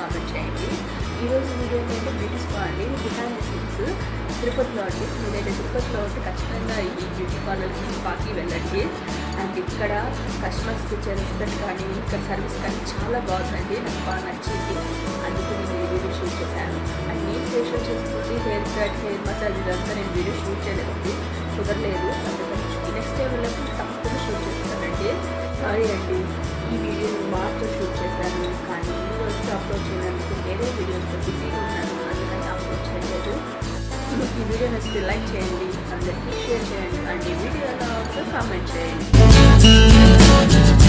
comment చేయండి ఈరోజు video ఏంటంటే బ్యూటీ స్పా అండి బిహైండ్ ది సీన్స్ తిరుపతిలో అండి మీరైతే తిరుపతిలో ఉంటే ఖచ్చితంగా ఈ బ్యూటీ పార్లర్కి స్పాకి వెళ్ళండి అండ్ ఇక్కడ కస్టమర్స్కి ఇచ్చే రెస్పెక్ట్ కానీ ఇక్కడ సర్వీస్ కానీ చాలా బాగుందండి నాకు బాగా నచ్చింది అందుకే నేను ఈ వీడియో షూట్ చేశాను అండ్ నేను ఫేషియల్ చేసుకుంది హెయిర్ కట్ హెయిర్ మసాజ్ ఇదంతా నేను వీడియో షూట్ చేయలేదండి కుదరలేదు అందుకని నెక్స్ట్ టైం వెళ్ళినప్పుడు తప్పకుండా షూట్ చేస్తానండి సారీ అండి ఈ వీడియో నేను మార్చి షూట్ చేశాను కానీ ఈ రోజు అప్లోడ్ చేయడానికి వేరే వీడియోస్తో బిజీగా ఉన్నాను అందుకని అప్లోడ్ చేయలేదు మీకు ఈ వీడియో నచ్చితే లైక్ చేయండి అందరికీ షేర్ చేయండి అండ్ ఈ వీడియో ఎలా ఉందో కామెంట్ చేయండి